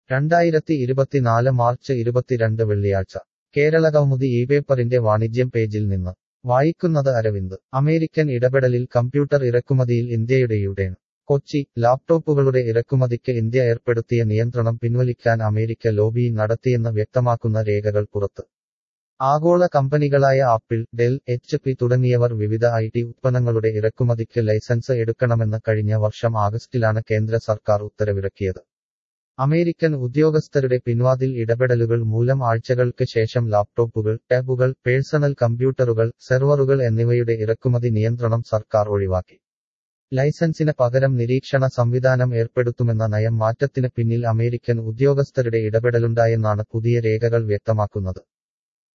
രണ്ടായിരത്തി ഇരുപത്തിനാല് മാർച്ച് ഇരുപത്തിരണ്ട് വെള്ളിയാഴ്ച കേരള കൗമുദി ഈ പേപ്പറിന്റെ വാണിജ്യം പേജിൽ നിന്ന് വായിക്കുന്നത് അരവിന്ദ് അമേരിക്കൻ ഇടപെടലിൽ കമ്പ്യൂട്ടർ ഇറക്കുമതിയിൽ ഇന്ത്യയുടെ യുടേൺ കൊച്ചി ലാപ്ടോപ്പുകളുടെ ഇറക്കുമതിക്ക് ഇന്ത്യ ഏർപ്പെടുത്തിയ നിയന്ത്രണം പിൻവലിക്കാൻ അമേരിക്ക ലോബിയിങ് നടത്തിയെന്ന് വ്യക്തമാക്കുന്ന രേഖകൾ പുറത്ത് ആഗോള കമ്പനികളായ ആപ്പിൾ ഡെൽ എച്ച് പി തുടങ്ങിയവർ വിവിധ ഐ ടി ഉത്പന്നങ്ങളുടെ ഇറക്കുമതിക്ക് ലൈസൻസ് എടുക്കണമെന്ന് കഴിഞ്ഞ വർഷം ആഗസ്റ്റിലാണ് കേന്ദ്ര സർക്കാർ ഉത്തരവിറക്കിയത് അമേരിക്കൻ ഉദ്യോഗസ്ഥരുടെ പിൻവാതിൽ ഇടപെടലുകൾ മൂലം ആഴ്ചകൾക്ക് ശേഷം ലാപ്ടോപ്പുകൾ ടാബുകൾ പേഴ്സണൽ കമ്പ്യൂട്ടറുകൾ സെർവറുകൾ എന്നിവയുടെ ഇറക്കുമതി നിയന്ത്രണം സർക്കാർ ഒഴിവാക്കി ലൈസൻസിന് പകരം നിരീക്ഷണ സംവിധാനം ഏർപ്പെടുത്തുമെന്ന നയം മാറ്റത്തിന് പിന്നിൽ അമേരിക്കൻ ഉദ്യോഗസ്ഥരുടെ ഇടപെടലുണ്ടായെന്നാണ് പുതിയ രേഖകൾ വ്യക്തമാക്കുന്നത്